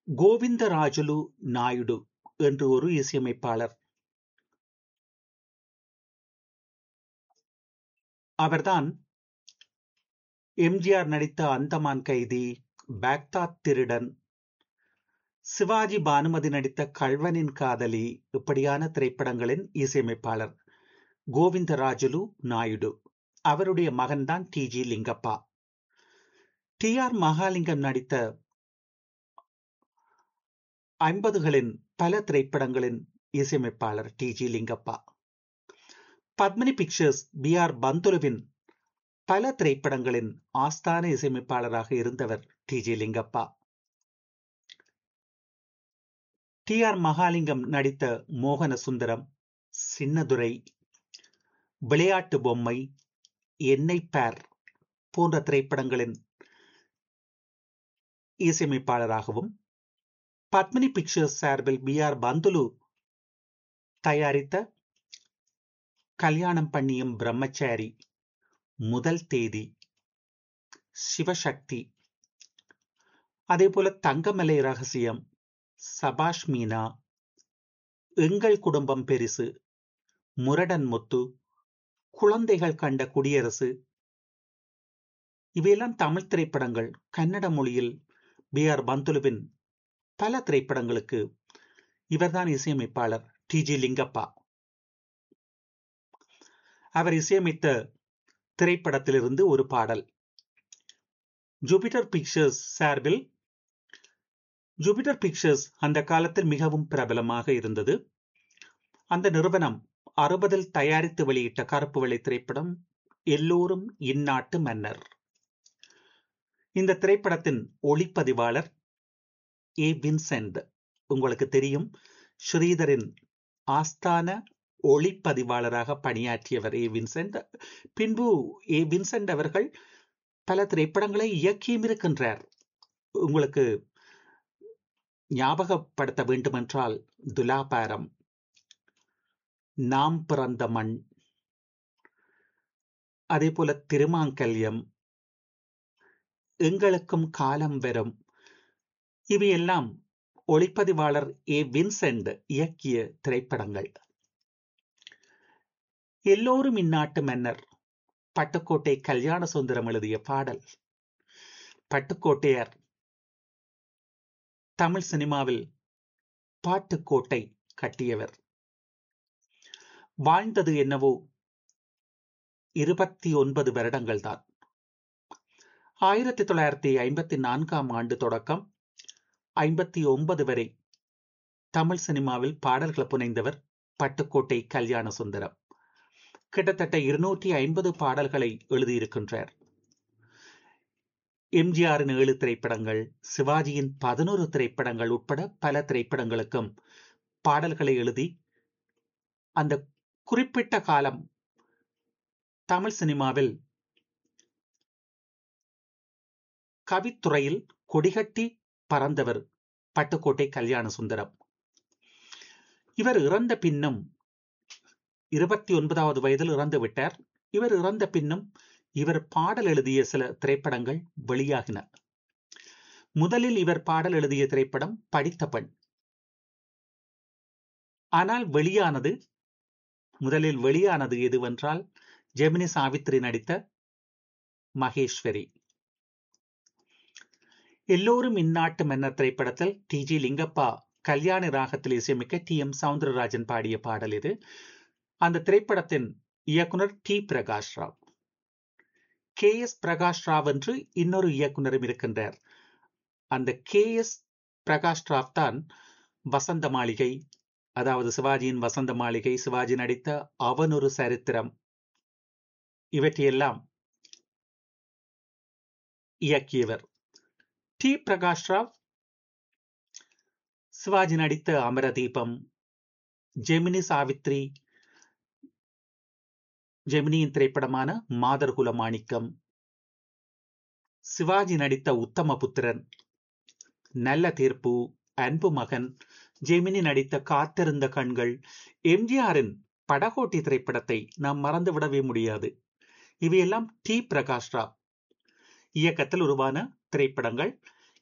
கோவிந்தராஜுலு நாயுடு என்று ஒரு இசையமைப்பாளர். அவர்தான் எம்.ஜி.ஆர். நடித்த அந்தமான் கைதி, பாக்தாத் திருடன், சிவாஜி பானுமதி நடித்த கள்வனின் காதலி இப்படியான திரைப்படங்களின் இசையமைப்பாளர் கோவிந்தராஜுலு நாயுடு. அவருடைய மகன்தான் T. G. Lingappa. T. R. Mahalingam நடித்த ஐம்பதுகளின் பல திரைப்படங்களின் இசையமைப்பாளர் T. G. Lingappa. Padmini pictures B. R. பந்துலுவின் பல திரைப்படங்களின் ஆஸ்தான இசையமைப்பாளராக இருந்தவர் T. G. Lingappa. T. R. Mahalingam நடித்த மோகன சுந்தரம், சின்னதுரை, விளையாட்டு பொம்மை, என்னை பார் போன்ற திரைப்படங்களின் இசையமைப்பாளராகவும், பத்மினி பிக்சர்ஸ் சார்பில் பி. ஆர். பந்துலு தயாரித்த கல்யாணம் பண்ணியும் பிரம்மச்சாரி, முதல் தேதி, சிவசக்தி, அதேபோல தங்கமலை ரகசியம், சபாஷ் மீனா, எங்கள் குடும்பம் பெரிசு, முரடன் முத்து, குழந்தைகள் கண்ட குடியரசு இவையெல்லாம் தமிழ் திரைப்படங்கள். கன்னட மொழியில் பி. ஆர். பந்துலுவின் பல திரைப்படங்களுக்கு இவர்தான் இசையமைப்பாளர் டி. ஜி. லிங்கப்பா. அவர் இசையமைத்த திரைப்படத்திலிருந்து ஒரு பாடல். ஜூபிட்டர் பிக்சர்ஸ் சார்பில் ஜூபிட்டர் பிக்சர்ஸ் அந்த காலத்தில் மிகவும் பிரபலமாக இருந்தது. அந்த நிறுவனம் அறுபதில் தயாரித்து வெளியிட்ட கருப்பு வெள்ளை திரைப்படம் எல்லோரும் இந்நாட்டு மன்னர். இந்த திரைப்படத்தின் ஒளிப்பதிவாளர் ஏ. வின்சென்ட். உங்களுக்கு தெரியும் ஸ்ரீதரின் ஆஸ்தான ஒளிப்பதிவாளராக பணியாற்றியவர் ஏ. வின்சென்ட். பின்பு ஏ. வின்சென்ட் அவர்கள் பல திரைப்படங்களை இயக்கியும் இருக்கின்றார். உங்களுக்கு ஞாபகப்படுத்த வேண்டுமென்றால் துலாபாரம், நாம் பிறந்த மண், அதேபோல திருமாங்கல்யம், எங்களுக்கும் காலம் வரும் இவையெல்லாம் ஒளிப்பதிவாளர் ஏ. வின்சென்ட் இயக்கிய திரைப்படங்கள். எல்லோரும் இந்நாட்டு மன்னர் பட்டுக்கோட்டை கல்யாண சுந்தரம் எழுதிய பாடல். பட்டுக்கோட்டையார் தமிழ் சினிமாவில் பாட்டுக்கோட்டை கட்டியவர். வாழ்ந்தது என்னவோ இருபத்தி ஒன்பது வருடங்கள் தான். ஆயிரத்தி தொள்ளாயிரத்தி ஐம்பத்தி நான்காம் ஆண்டு தொடக்கம் ஐம்பத்தி ஒன்பது வரை தமிழ் சினிமாவில் பாடல்கள் புனைந்தவர் பட்டுக்கோட்டை கல்யாண சுந்தரம். கிட்டத்தட்ட இருநூற்றி ஐம்பது பாடல்களை எழுதியிருக்கின்றார். எம்.ஜி.ஆரின் ஏழு திரைப்படங்கள், சிவாஜியின் பதினோரு திரைப்படங்கள் உட்பட பல திரைப்படங்களுக்கும் பாடல்களை எழுதி அந்த குறிப்பிட்ட காலம் தமிழ் சினிமாவில் கவித்துறையில் கொடிகட்டி பறந்தவர் பட்டுக்கோட்டை கல்யாண சுந்தரம். இவர் இறந்த பின்னும் இருபத்தி ஒன்பதாவது வயதில் இறந்து விட்டார். இவர் இறந்த பின்னும் இவர் பாடல் எழுதிய சில திரைப்படங்கள் வெளியாகின. முதலில் இவர் பாடல் எழுதிய திரைப்படம் படித்த பெண். ஆனால் வெளியானது முதலில் வெளியானது எதுவென்றால் ஜெமினி சாவித்ரி நடித்த மகேஸ்வரி. எல்லோரும் இந்நாட்டு மன்னர் திரைப்படத்தில் டி. ஜி. லிங்கப்பா கல்யாணி ராகத்தில் இசையமைக்க டி. எம். சவுந்தரராஜன் பாடிய பாடல் இது. அந்த திரைப்படத்தின் இயக்குனர் T. Prakash Rao. K. S. Prakash Rao என்று இன்னொரு இயக்குனரும் இருக்கின்றார். அந்த கே. எஸ். பிரகாஷ் ராவ் தான் வசந்த மாளிகை, அதாவது சிவாஜியின் வசந்த மாளிகை, சிவாஜி நடித்த அவனொரு சரித்திரம் இவற்றையெல்லாம் இயக்கியவர். டி. பிரகாஷ் ராவ் சிவாஜி நடித்த அமரதீபம், ஜெமினி சாவித்ரி, ஜெமினியின் திரைப்படமான மாதர்குல மாணிக்கம், சிவாஜி நடித்த உத்தமபுத்திரன், நல்ல தீர்ப்பு, அன்பு மகன், ஜெமினி நடித்த காத்திருந்த கண்கள், எம்.ஜி.ஆரின் படகோட்டி திரைப்படத்தை நாம் மறந்துவிடவே முடியாது. இவையெல்லாம் டி. பிரகாஷ் ராவ் இயக்கத்தில் உருவான திரைப்படங்கள்.